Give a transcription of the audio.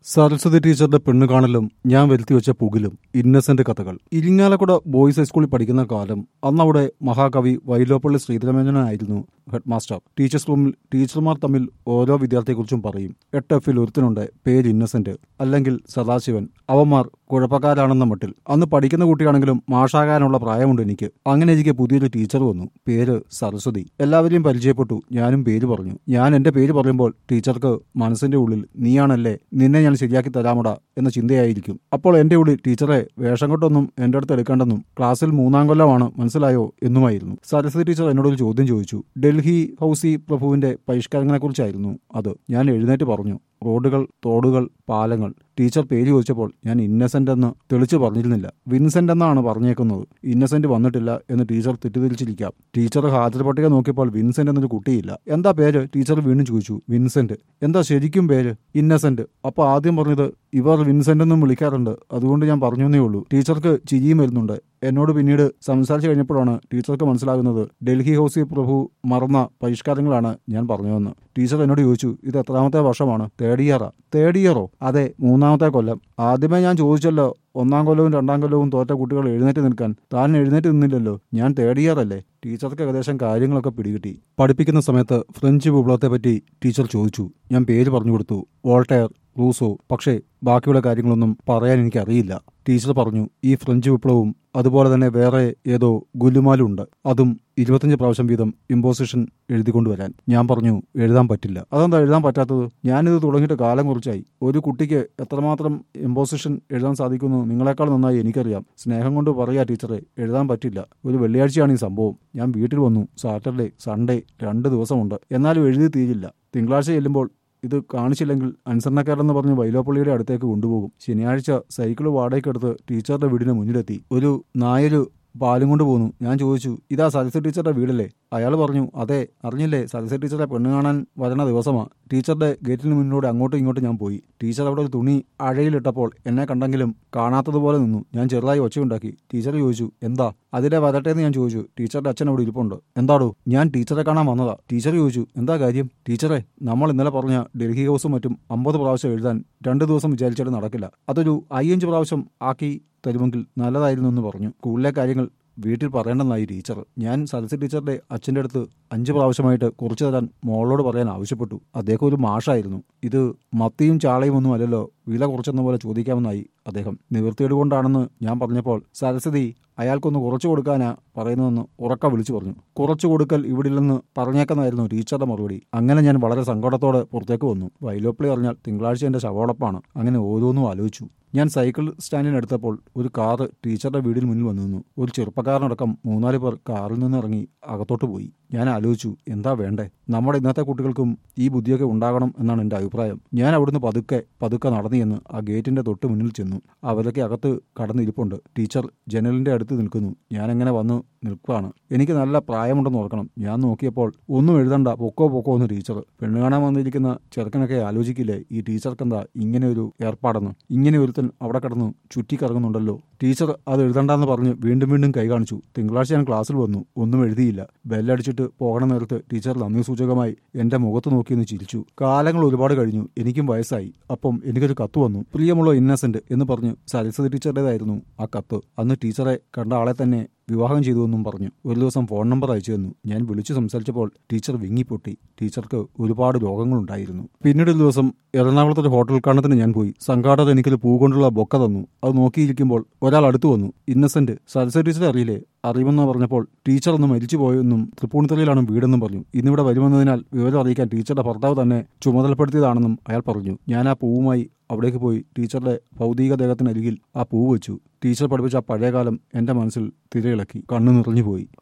സരസ്വതി ടീച്ചറുടെ പെണ്ണു കാണലും ഞാൻ വരുത്തി വെച്ച പുകിലും ഇന്നസെന്റ് കഥകൾ ഇരിങ്ങാലക്കുട ബോയ്സ് ഹൈസ്കൂളിൽ പഠിക്കുന്ന കാലം അന്നവിടെ മഹാകവി വൈലോപ്പള്ളി ശ്രീധരമേനോനായിരുന്നു ഹെഡ് മാസ്റ്റർ ടീച്ചേഴ്സ് റൂമിൽ ടീച്ചർമാർ തമ്മിൽ ഓരോ വിദ്യാർത്ഥിയെക്കുറിച്ചും പറയും എട്ട് എഫിൽ ഒരുത്തനുണ്ട് പേര് ഇന്നസെന്റ് അല്ലെങ്കിൽ സദാശിവൻ അവന്മാർ കുഴപ്പക്കാരാണെന്ന മട്ടിൽ അന്ന് പഠിക്കുന്ന കുട്ടിയാണെങ്കിലും മാഷാകാനുള്ള പ്രായമുണ്ട് എനിക്ക് അങ്ങനെ എനിക്ക് പുതിയൊരു ടീച്ചർ വന്നു പേര് സരസ്വതി എല്ലാവരെയും പരിചയപ്പെട്ടു ഞാനും പേര് പറഞ്ഞു ഞാൻ എന്റെ പേര് പറയുമ്പോൾ ടീച്ചർക്ക് മനസ്സിന്റെ ഉള്ളിൽ നീയാണല്ലേ നിന്നെ ഞാൻ ശരിയാക്കി തരാമടാ എന്ന ചിന്തയായിരിക്കും അപ്പോൾ എന്റെ ഉള്ളിൽ ടീച്ചറെ വേഷം കൊണ്ടൊന്നും എന്റെ അടുത്ത് എടുക്കേണ്ടെന്നും ക്ലാസ്സിൽ മൂന്നാം കൊല്ലമാണ് മനസ്സിലായോ എന്നുമായിരുന്നു സരസ്വതി ടീച്ചർ എന്നോടൊരു ചോദ്യം ചോദിച്ചു ഡൽഹി ഹൗസി പ്രഭുവിന്റെ പരിഷ്കാരങ്ങളെക്കുറിച്ചായിരുന്നു അത് ഞാൻ എഴുന്നേറ്റ് പറഞ്ഞു റോഡുകൾ തോടുകൾ പാലങ്ങൾ ടീച്ചർ പേര് ചോദിച്ചപ്പോൾ ഞാൻ ഇന്നസെന്റ് എന്ന് തെളിച്ചു പറഞ്ഞിരുന്നില്ല വിൻസെന്റ് എന്നാണ് പറഞ്ഞേക്കുന്നത് ഇന്നസെന്റ് വന്നിട്ടില്ല എന്ന് ടീച്ചർ തെറ്റിദ്ധരിച്ചിരിക്കാം ടീച്ചർ ഹാജർ പട്ടിക നോക്കിയപ്പോൾ വിൻസെന്റ് എന്നൊരു കുട്ടിയില്ല എന്താ പേര് ടീച്ചർ വീണ്ടും ചോദിച്ചു വിൻസെന്റ് എന്താ ശരിക്കും പേര് ഇന്നസെന്റ് അപ്പൊ ആദ്യം പറഞ്ഞത് ഇവർ വിൻസെന്റ് എന്നും വിളിക്കാറുണ്ട് അതുകൊണ്ട് ഞാൻ പറഞ്ഞേ ഉള്ളൂ ടീച്ചർക്ക് ചിരിയും വരുന്നുണ്ട് എന്നോട് പിന്നീട് സംസാരിച്ചു കഴിഞ്ഞപ്പോഴാണ് ടീച്ചർക്ക് മനസ്സിലാകുന്നത് ഡൽഹി ഹൗസി പ്രഭു മറന്ന പരിഷ്കാരങ്ങളാണ് ഞാൻ പറഞ്ഞതെന്ന് ടീച്ചർ എന്നോട് ചോദിച്ചു ഇത് എത്രാമത്തെ വർഷമാണ് തേർഡ് ഇയറാ തേർഡ് ഇയറോ അതെ മൂന്നാമത്തെ കൊല്ലം ആദ്യമേ ഞാൻ ചോദിച്ചല്ലോ ഒന്നാം കൊല്ലവും രണ്ടാം കൊല്ലവും തോറ്റ കുട്ടികൾ എഴുന്നേറ്റ് നിൽക്കാൻ താൻ എഴുന്നേറ്റ് നിന്നില്ലല്ലോ ഞാൻ തേർഡ് ഇയർ അല്ലേ ടീച്ചർക്ക് ഏകദേശം കാര്യങ്ങളൊക്കെ പിടികിട്ടി പഠിപ്പിക്കുന്ന സമയത്ത് ഫ്രഞ്ച് വിപ്ലവത്തെ പറ്റി ടീച്ചർ ചോദിച്ചു ഞാൻ പേര് പറഞ്ഞു കൊടുത്തു വോൾട്ടയർ റൂസോ പക്ഷേ ബാക്കിയുള്ള കാര്യങ്ങളൊന്നും പറയാൻ എനിക്കറിയില്ല ടീച്ചർ പറഞ്ഞു ഈ ഫ്രഞ്ച് വിപ്ലവവും അതുപോലെ തന്നെ വേറെ ഏതോ ഗുലുമാലുണ്ട് അതും ഇരുപത്തഞ്ച് പ്രാവശ്യം വീതം ഇമ്പോസിഷൻ എഴുതിക്കൊണ്ടുവരാൻ ഞാൻ പറഞ്ഞു എഴുതാൻ പറ്റില്ല അതെന്താ എഴുതാൻ പറ്റാത്തത് ഞാനിത് തുടങ്ങിയിട്ട് കാലം കുറച്ചായി ഒരു കുട്ടിക്ക് എത്രമാത്രം ഇമ്പോസിഷൻ എഴുതാൻ സാധിക്കുന്നു നിങ്ങളെക്കാൾ നന്നായി എനിക്കറിയാം സ്നേഹം കൊണ്ട് പറയാ ടീച്ചറെ എഴുതാൻ പറ്റില്ല ഒരു വെള്ളിയാഴ്ചയാണ് ഈ സംഭവം ഞാൻ വീട്ടിൽ വന്നു സാറ്റർഡേ സൺഡേ രണ്ട് ദിവസമുണ്ട് എന്നാലും എഴുതി തീരില്ല തിങ്കളാഴ്ച ചെല്ലുമ്പോൾ ഇത് കാണിച്ചില്ലെങ്കിൽ അനുസരണക്കാരെന്ന് പറഞ്ഞ് വൈലോപ്പള്ളിയുടെ അടുത്തേക്ക് കൊണ്ടുപോകും ശനിയാഴ്ച സൈക്കിൾ വാടകയ്ക്കെടുത്ത് ടീച്ചറുടെ വീടിന് മുന്നിലെത്തി ഒരു നായര് പാലും കൊണ്ട് പോന്നു ഞാൻ ചോദിച്ചു ഇതാ സരസ്വതി ടീച്ചറുടെ വീടല്ലേ അയാൾ പറഞ്ഞു അതെ അറിഞ്ഞില്ലേ സരസ്വതി ടീച്ചറെ പെണ്ണ് കാണാൻ വരണ ദിവസമാ ടീച്ചറുടെ ഗേറ്റിന് മുന്നിലൂടെ അങ്ങോട്ടും ഇങ്ങോട്ടും ഞാൻ പോയി ടീച്ചർ അവിടെ ഒരു തുണി അഴയിലിട്ടപ്പോൾ എന്നെ കണ്ടെങ്കിലും കാണാത്തതുപോലെ നിന്നു ഞാൻ ചെറുതായി ഒച്ചയുണ്ടാക്കി ടീച്ചർ ചോദിച്ചു എന്താ അതിലെ വരട്ടെ എന്ന് ഞാൻ ചോദിച്ചു ടീച്ചറുടെ അച്ഛൻ അവിടെ ഇരിപ്പുണ്ട് എന്താടോ ഞാൻ ടീച്ചറെ കാണാൻ വന്നതാ ടീച്ചർ ചോദിച്ചു എന്താ കാര്യം ടീച്ചറെ നമ്മൾ ഇന്നലെ പറഞ്ഞ ഡൽഹി ഹൗസും മറ്റും അമ്പത് പ്രാവശ്യം എഴുതാൻ രണ്ട് ദിവസം വിചാരിച്ചിട്ട് നടക്കില്ല അതൊരു അയ്യഞ്ച് പ്രാവശ്യം ആക്കി തരുമെങ്കിൽ നല്ലതായിരുന്നു എന്ന് പറഞ്ഞു സ്കൂളിലെ കാര്യങ്ങൾ വീട്ടിൽ പറയേണ്ടെന്നായി ടീച്ചർ ഞാൻ സരസ്വതി ടീച്ചറുടെ അച്ഛൻ്റെ അടുത്ത് അഞ്ച് പ്രാവശ്യമായിട്ട് കുറിച്ചു തരാൻ മോളോട് പറയാൻ ആവശ്യപ്പെട്ടു അദ്ദേഹം ഒരു മാഷായിരുന്നു ഇത് മത്തിയും ചാളയും ഒന്നും അല്ലല്ലോ വില കുറച്ചെന്ന പോലെ ചോദിക്കാമെന്നായി അദ്ദേഹം നിവൃത്തിയേട് കൊണ്ടാണെന്ന് ഞാൻ പറഞ്ഞപ്പോൾ സരസ്വതി അയാൾക്കൊന്ന് കുറച്ചു കൊടുക്കാനാ പറയുന്നതെന്ന് ഉറക്ക വിളിച്ചു പറഞ്ഞു കുറച്ചു കൊടുക്കൽ ഇവിടില്ലെന്ന് പറഞ്ഞേക്കെന്നായിരുന്നു ടീച്ചറുടെ മറുപടി അങ്ങനെ ഞാൻ വളരെ സങ്കടത്തോടെ പുറത്തേക്ക് വന്നു വൈലോപ്പിളി അറിഞ്ഞാൽ തിങ്കളാഴ്ച എന്റെ ശവോടൊപ്പാണ് അങ്ങനെ ഓരോന്നും ആലോചിച്ചു ഞാൻ സൈക്കിൾ സ്റ്റാൻഡിനെടുത്തപ്പോൾ ഒരു കാറ് ടീച്ചറുടെ വീടിന് മുന്നിൽ വന്നു നിന്നു ഒരു ചെറുപ്പക്കാരനടക്കം മൂന്നാല് പേർ കാറിൽ നിന്ന് ഇറങ്ങി അകത്തോട്ട് പോയി ഞാൻ ആലോചിച്ചു എന്താ വേണ്ടേ നമ്മുടെ ഇന്നത്തെ കുട്ടികൾക്കും ഈ ബുദ്ധിയൊക്കെ ഉണ്ടാകണം എന്നാണ് എൻ്റെ അഭിപ്രായം ഞാൻ അവിടുന്ന് പതുക്കെ പതുക്കെ നടന്നു ചെന്ന് ആ ഗേറ്റിന്റെ തൊട്ട് മുന്നിൽ ചെന്നു അവരൊക്കെ അകത്ത് കടന്നിരിപ്പുണ്ട് ടീച്ചർ ജനലിന്റെ അടുത്ത് നിൽക്കുന്നു ഞാൻ എങ്ങനെ വന്ന് നിൽക്കുകയാണ് എനിക്ക് നല്ല പ്രായമുണ്ടെന്ന് ഓർക്കണം ഞാൻ നോക്കിയപ്പോൾ ഒന്നും എഴുതണ്ട പൊക്കോ പൊക്കോ എന്ന് ടീച്ചർ പെണ്ണ് കാണാൻ വന്നിരിക്കുന്ന ചെറുക്കനൊക്കെ ആലോചിക്കില്ലേ ഈ ടീച്ചർക്കെന്താ ഇങ്ങനെ ഒരു ഏർപ്പാടെന്ന് ഇങ്ങനെ ഒരുത്തൻ അവിടെ കിടന്നു ചുറ്റിക്കറങ്ങുന്നുണ്ടല്ലോ ടീച്ചർ അത് എഴുതണ്ടെന്ന് പറഞ്ഞ് വീണ്ടും വീണ്ടും കൈ കാണിച്ചു തിങ്കളാഴ്ച ഞാൻ ക്ലാസ്സിൽ വന്നു ഒന്നും എഴുതിയില്ല ബെല്ലടിച്ചിട്ട് പോകണ നേരത്ത് ടീച്ചർ നന്ദി സൂചകമായി എന്റെ മുഖത്ത് നോക്കിയെന്ന് ചിരിച്ചു കാലങ്ങൾ ഒരുപാട് കഴിഞ്ഞു എനിക്കും വയസ്സായി അപ്പം എനിക്കൊരു കത്ത് വന്നു പ്രിയമുള്ള ഇന്നസെന്റ് എന്ന് പറഞ്ഞ് സരസ്വതി ടീച്ചറുടേതായിരുന്നു ആ കത്ത് അന്ന് ടീച്ചറെ കണ്ട ആളെ തന്നെ വിവാഹം ചെയ്തുവെന്നും പറഞ്ഞു ഒരു ദിവസം ഫോൺ നമ്പർ അയച്ചു തന്നു ഞാൻ വിളിച്ചു സംസാരിച്ചപ്പോൾ ടീച്ചർ വിങ്ങിപ്പൊട്ടി ടീച്ചർക്ക് ഒരുപാട് രോഗങ്ങളുണ്ടായിരുന്നു പിന്നീട് ഒരു ദിവസം എറണാകുളത്തെ ഒരു ഹോട്ടൽ കാണത്തിന് ഞാൻ പോയി സംഘാടകർ എനിക്കൊരു പൂ കൊണ്ടുള്ള ബൊക്ക തന്നു അത് നോക്കിയിരിക്കുമ്പോൾ ഒരാൾ അടുത്തു വന്നു ഇന്നസെന്റ് സരസ്വതി ടീച്ചറെ അറിയില്ലേ അറിയുമെന്ന് പറഞ്ഞപ്പോൾ ടീച്ചർ ഒന്ന് മരിച്ചു പോയെന്നും തൃപ്പൂണിത്തറയിലാണ് വീടെന്നും പറഞ്ഞു ഇന്നിവിടെ വരുമെന്നതിനാൽ വിവരം അറിയിക്കാൻ ടീച്ചറുടെ ഭർത്താവ് തന്നെ ചുമതലപ്പെടുത്തിയതാണെന്നും അയാൾ പറഞ്ഞു ഞാൻ ആ പൂവുമായി അവിടേക്ക് പോയി ടീച്ചറുടെ ഭൗതിക ദേഹത്തിനരികിൽ ആ പൂവ് വെച്ചു ടീച്ചർ പഠിപ്പിച്ച ആ പഴയകാലം എന്റെ മനസ്സിൽ തിരയിളക്കി കണ്ണു നിറഞ്ഞുപോയി